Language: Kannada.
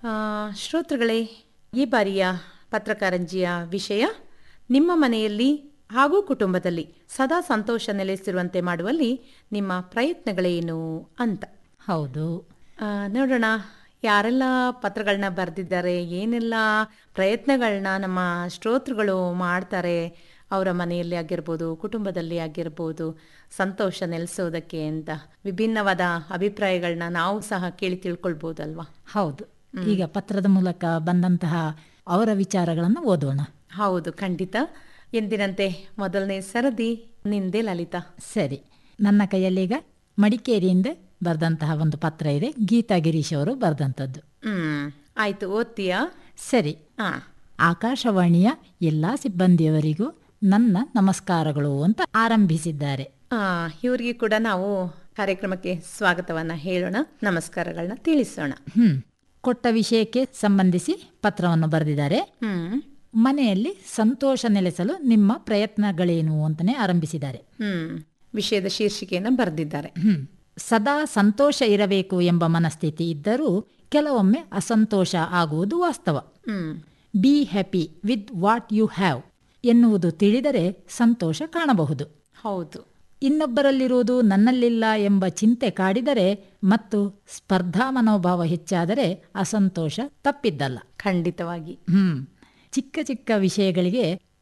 ಆ, ಶ್ರೋತೃಗಳೇ ಈ ಬಾರಿಯ ಪತ್ರಕಾರಂಜಿಯ ವಿಷಯ ನಿಮ್ಮ ಮನೆಯಲ್ಲಿ ಹಾಗೂ ಕುಟುಂಬದಲ್ಲಿ ಸದಾ ಸಂತೋಷ ನೆಲೆಸಿರುವಂತೆ ಮಾಡುವಲ್ಲಿ ನಿಮ್ಮ ಪ್ರಯತ್ನಗಳೇನು ಅಂತ ಹೌದು ಆ, ನೋಡೋಣ ಯಾರೆಲ್ಲ ಪತ್ರಗಳನ್ನ ಬರೆದಿದ್ದಾರೆ ಏನೆಲ್ಲ ಪ್ರಯತ್ನಗಳನ್ನ ನಮ್ಮ ಶ್ರೋತೃಗಳು ಮಾಡ್ತಾರೆ ಅವರ ಮನೆಯಲ್ಲಿ ಆಗಿರ್ಬೋದು ಕುಟುಂಬದಲ್ಲಿ ಆಗಿರ್ಬೋದು ಸಂತೋಷ ನೆಲೆಸೋದಕ್ಕೆ ಅಂತ ವಿಭಿನ್ನವಾದ ಅಭಿಪ್ರಾಯಗಳನ್ನ ನಾವು ಸಹ ಕೇಳಿ ತಿಳ್ಕೊಳ್ಬೋದಲ್ವಾ ಹೌದು ಈಗ ಪತ್ರದ ಮೂಲಕ ಬಂದಂತಹ ಅವರ ವಿಚಾರಗಳನ್ನು ಓದೋಣ ಹೌದು ಖಂಡಿತ ಎಂದಿನಂತೆ ಮೊದಲನೇ ಸರದಿ ನಿಂದೆ ಲಲಿತಾ ಸರಿ ನನ್ನ ಕೈಯಲ್ಲೀಗ ಮಡಿಕೇರಿಯಿಂದ ಬರೆದಂತಹ ಒಂದು ಪತ್ರ ಇದೆ ಗೀತಾ ಗಿರೀಶ್ ಅವರು ಬರೆದಂಥದ್ದು ಹ್ಮ್ ಆಯ್ತು ಓದ್ತೀಯಾ ಸರಿ ಹಾ ಆಕಾಶವಾಣಿಯ ಎಲ್ಲ ಸಿಬ್ಬಂದಿಯವರಿಗೂ ನನ್ನ ನಮಸ್ಕಾರಗಳು ಅಂತ ಆರಂಭಿಸಿದ್ದಾರೆ ಆ, ಇವ್ರಿಗೆ ಕೂಡ ನಾವು ಕಾರ್ಯಕ್ರಮಕ್ಕೆ ಸ್ವಾಗತವನ್ನ ಹೇಳೋಣ ನಮಸ್ಕಾರಗಳನ್ನ ತಿಳಿಸೋಣ ಹ್ಮ್ ಕೊಟ್ಟ ವಿಷಯಕ್ಕೆ ಸಂಬಂಧಿಸಿ ಪತ್ರವನ್ನು ಬರೆದಿದ್ದಾರೆ ಹ್ಮ್ ಮನೆಯಲ್ಲಿ ಸಂತೋಷ ನೆಲೆಸಲು ನಿಮ್ಮ ಪ್ರಯತ್ನಗಳೇನು ಅಂತಲೇ ಆರಂಭಿಸಿದ್ದಾರೆ ಹ್ಮ್ ವಿಷಯದ ಶೀರ್ಷಿಕೆಯನ್ನ ಬರೆದಿದ್ದಾರೆ ಹ್ಮ್ ಸದಾ ಸಂತೋಷ ಇರಬೇಕು ಎಂಬ ಮನಸ್ಥಿತಿ ಇದ್ದರೂ ಕೆಲವೊಮ್ಮೆ ಅಸಂತೋಷ ಆಗುವುದು ವಾಸ್ತವ hmm be happy with what you have ಎನ್ನುವುದು ತಿಳಿದರೆ ಸಂತೋಷ ಕಾಣಬಹುದು ಹೌದು ಇನ್ನೊಬ್ಬರಲ್ಲಿರುವುದು ನನ್ನಲ್ಲಿಲ್ಲ ಎಂಬ ಚಿಂತೆ ಕಾಡಿದರೆ ಮತ್ತು ಸ್ಪರ್ಧಾ ಮನೋಭಾವ ಹೆಚ್ಚಾದರೆ ಅಸಂತೋಷ ತಪ್ಪಿದ್ದಲ್ಲ ಖಂಡಿತವಾಗಿ ಹ್ಮ್ ಚಿಕ್ಕ ಚಿಕ್ಕ ವಿಷಯಗಳಿಗೆ